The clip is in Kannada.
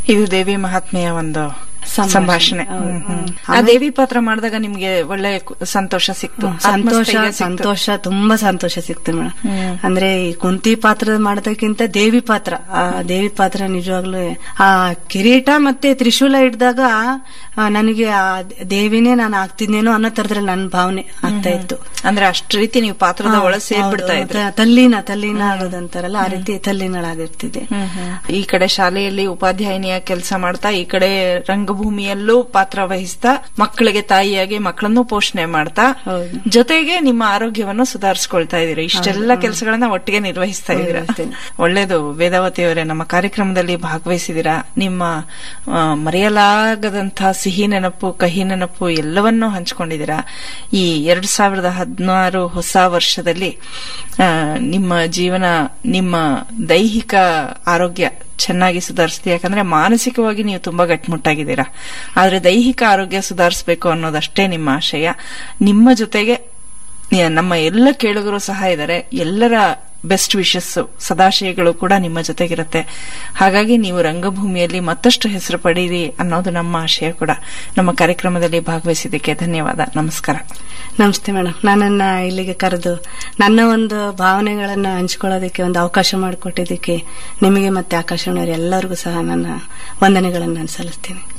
ಇದು ದೇವಿ ಮಹಾತ್ಮೆಯ ಒಂದು ಸಂಭಾಷಣೆ. ಸಂಭಾಷಣೆ ಹೌದು. ಹ್ಮ್, ಹ್ಮ್. ಹ್ಮ್. ಆ ದೇವಿ ಪಾತ್ರ ಮಾಡಿದಾಗ ನಿಮ್ಗೆ ಒಳ್ಳೆ ಕು- ಸಂತೋಷ ಸಿಕ್ತು ಸಂತೋಷ ಆತ್ಮಸ್ಥೈರ್ಯ ಸಿಕ್ತು. ಸಂತೋಷ ತುಂಬಾ ಸಂತೋಷ ಸಿಕ್ತು ಮೇಡಮ್ ಹ್ಮ್. ಅಂದ್ರೆ ಈ ಕುಂತಿ ಪಾತ್ರ ಮಾಡೋದಕ್ಕಿಂತ ದೇವಿ ಪಾತ್ರ ಆ ದೇವಿ ಪಾತ್ರ ನಿಜವಾಗ್ಲೂ ಆ ಕಿರೀಟ ಮತ್ತೆ ತ್ರಿಶೂಲ ಹಿಡ್ದಾಗ ಆ, ನನಗೆ ಆ ದೇವಿನೇ ನಾನು ಆಗ್ತಿದ್ನೇನೋ ಅನ್ನೋ ತರದ್ರಲ್ಲಿ ನನ್ನ ಭಾವನೆ ಆಗ್ತಾ ಇತ್ತು ಅಂದ್ರೆ ಅಷ್ಟ್ ರೀತಿ ನೀವು ಪಾತ್ರದ ಒಳ ಸೇರ್ಬಿಡ್ತಾ ಹೌದು, ಇದ್ರಿ ತ- ತಲ್ಲೀನ ತಲ್ಲೀನ ಆಗೋದಂತಾರಲ್ಲ ಆ ರೀತಿ ತಲ್ಲೀನಳಾಗಿರ್ತಿದ್ದೆ ಈ ಕಡೆ ಶಾಲೆಯಲ್ಲಿ ಉಪಾಧ್ಯಾಯಿನಿಯ ಕೆಲಸ ಮಾಡ್ತಾ ಈ ಕಡೆ ರಂಗಭೂಮಿಯಲ್ಲೂ ಪಾತ್ರ ವಹಿಸ್ತಾ ಮಕ್ಕಳಿಗೆ ತಾಯಿಯಾಗಿ ಮಕ್ಕಳನ್ನು ಪೋಷಣೆ ಮಾಡ್ತಾ ಹೌದು. ಜೊತೆಗೆ ನಿಮ್ಮ ಆರೋಗ್ಯವನ್ನು ಸುಧಾರಿಸ್ಕೊಳ್ತಾ ಇದೀರಿ ಇಷ್ಟೆಲ್ಲ ಕೆಲಸಗಳನ್ನ ಒಟ್ಟಿಗೆ ನಿರ್ವಹಿಸ್ತಾ ಇದ್ದೀರಾ ನಿರ್ವಹಿಸ್ತೀನಿ. ಒಳ್ಳೇದು ವೇದಾವತಿ ಅವರೇ ನಮ್ಮ ಕಾರ್ಯಕ್ರಮದಲ್ಲಿ ಭಾಗವಹಿಸಿದಿರಾ ನಿಮ್ಮ ಆ, ಮರೆಯಲಾಗದಂತಹ ಸಿಹಿ ನೆನಪು ಕಹಿ ನೆನಪು ಎಲ್ಲವನ್ನೂ ಹಂಚಿಕೊಂಡಿದ್ದೀರಾ ಈ ಎರಡ್ ಸಾವಿರದ ಹದಿನಾರು ಹೊಸ ವರ್ಷದಲ್ಲಿ ಆ, ನಿಮ್ಮ ಜೀವನ ನಿಮ್ಮ ದೈಹಿಕ ಆರೋಗ್ಯ ಚೆನ್ನಾಗಿ ಸುಧಾರಿಸ್ತೀವಿ ಯಾಕಂದ್ರೆ ಮಾನಸಿಕವಾಗಿ ನೀವು ತುಂಬಾ ಗಟ್ಟಿಮುಟ್ಟಾಗಿದ್ದೀರಾ ಆದ್ರೆ ದೈಹಿಕ ಆರೋಗ್ಯ ಸುಧಾರಿಸಬೇಕು ಅನ್ನೋದಷ್ಟೇ ನಿಮ್ಮ ಆಶಯ ನಿಮ್ಮ ಜೊತೆಗೆ ಯ- ನಮ್ಮ ಎಲ್ಲ ಕೇಳುಗರು ಸಹ ಇದ್ದಾರೆ ಎಲ್ಲರ ಬೆಸ್ಟ್ ವಿಶಸ್ ಸದಾಶಯಗಳು ಕೂಡ ನಿಮ್ಮ ಜೊತೆಗಿರುತ್ತೆ ಹಾಗಾಗಿ ನೀವು ರಂಗಭೂಮಿಯಲ್ಲಿ ಮತ್ತಷ್ಟು ಹೆಸರು ಪಡೀರಿ ಅನ್ನೋದು ನಮ್ಮ ಆಶಯ ಕೂಡ ನಮ್ಮ ಕಾರ್ಯಕ್ರಮದಲ್ಲಿ ಭಾಗವಹಿಸಿದ್ದಕ್ಕೆ ಧನ್ಯವಾದ ನಮಸ್ಕಾರ ನಮಸ್ತೆ ಮೇಡಮ್ ನನ್ನನ್ನ ಇಲ್ಲಿಗೆ ಕರೆದು ನನ್ನ ಒಂದು ಭಾವನೆಗಳನ್ನ ಹಂಚ್ಕೊಳ್ಳೋದಕ್ಕೆ ಒಂದು ಅವಕಾಶ ಮಾಡಿಕೊಟ್ಟಿದ್ದಕ್ಕೆ ನಿಮಗೆ ಮತ್ತೆ ಆಕಾಶವಾಣಿಯವರು ಎಲ್ಲರಿಗೂ ಸಹ ನನ್ನ ವಂದನೆಗಳನ್ನು ನಾನು ಸಲ್ಲಿಸ್ತೀನಿ